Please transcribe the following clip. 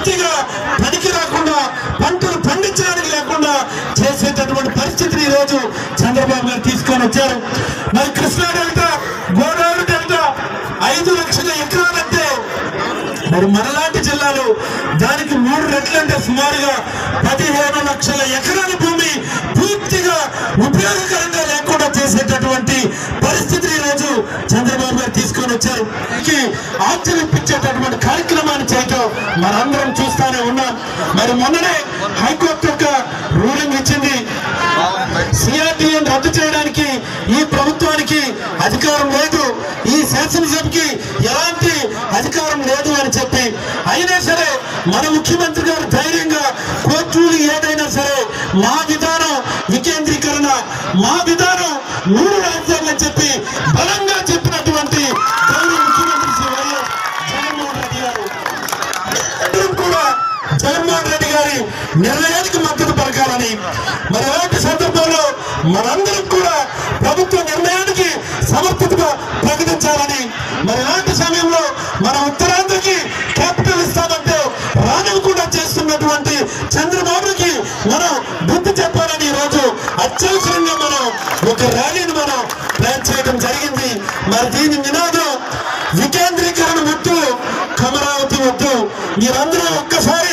పూర్తిగా పనికి రాకుండా పంటలు పండించడానికి లేకుండా చేసేటటువంటి పరిస్థితిని ఈ రోజు చంద్రబాబు గారు తీసుకొని వచ్చారు మరి కృష్ణా డెల్టా గోదావరి డెల్టా ఐదు లక్షల ఎకరాలంటే మరి మనలాంటి జిల్లాలు దానికి మూడు రెట్లంటే సుమారుగా పదిహేను లక్షల ఎకరాల భూమి పూర్తిగా ఉపయోగకరంగా లేకుండా చేసేటటువంటి పరిస్థితిని ఈ రోజు చంద్రబాబు గారు తీసుకొని వచ్చారు ఈ ఆశ్చర్యపించేటటువంటి కార్యక్రమాన్ని చేయటం మనందరం చూస్తానే ఉన్నాం మరి మొన్ననే హైకోర్టు యొక్క రూలింగ్ ఇచ్చింది సిఆర్టీఎన్ రద్దు చేయడానికి ఈ ప్రభుత్వానికి అధికారం లేదు ఈ శాసనసభకి ఎలాంటి అధికారం లేదు అని చెప్పి అయినా సరే మన ముఖ్యమంత్రి గారు ధైర్యంగా కోర్టులు ఏదైనా సరే మా విధానం వికేంద్రీకరణ మా విధానం మూడు రాజ్యాలు అని చెప్పి బలంగా చెప్పినటువంటి గౌరవ ముఖ్యమంత్రి శ్రీ వైఎస్ జగన్మోహన్ రెడ్డి గారు అందరం కూడా జగన్మోహన్ రెడ్డి గారి నిర్ణయానికి మద్దతు పలకాలని మరి అలాంటి సందర్భంలో మనందరం కూడా ప్రభుత్వ నిర్ణయానికి సమర్థతగా ప్రకటించాలని మరి ఇలాంటి సమయంలో మన ఉత్తరాంధ్రకి క్యాపిటల్ ఇస్తామంటే రానివ్వకుండా చేస్తున్నటువంటి చంద్రబాబుకి మనం బుద్ధి చెప్పాలని ఈ రోజు అత్యవసరంగా మనం ఒక ర్యాలీని మనం ప్లాన్ చేయడం జరిగింది మరి దీని నినాదం వికేంద్రీకరణ వద్దు కమరావతి వద్దు మీరందరూ ఒక్కసారి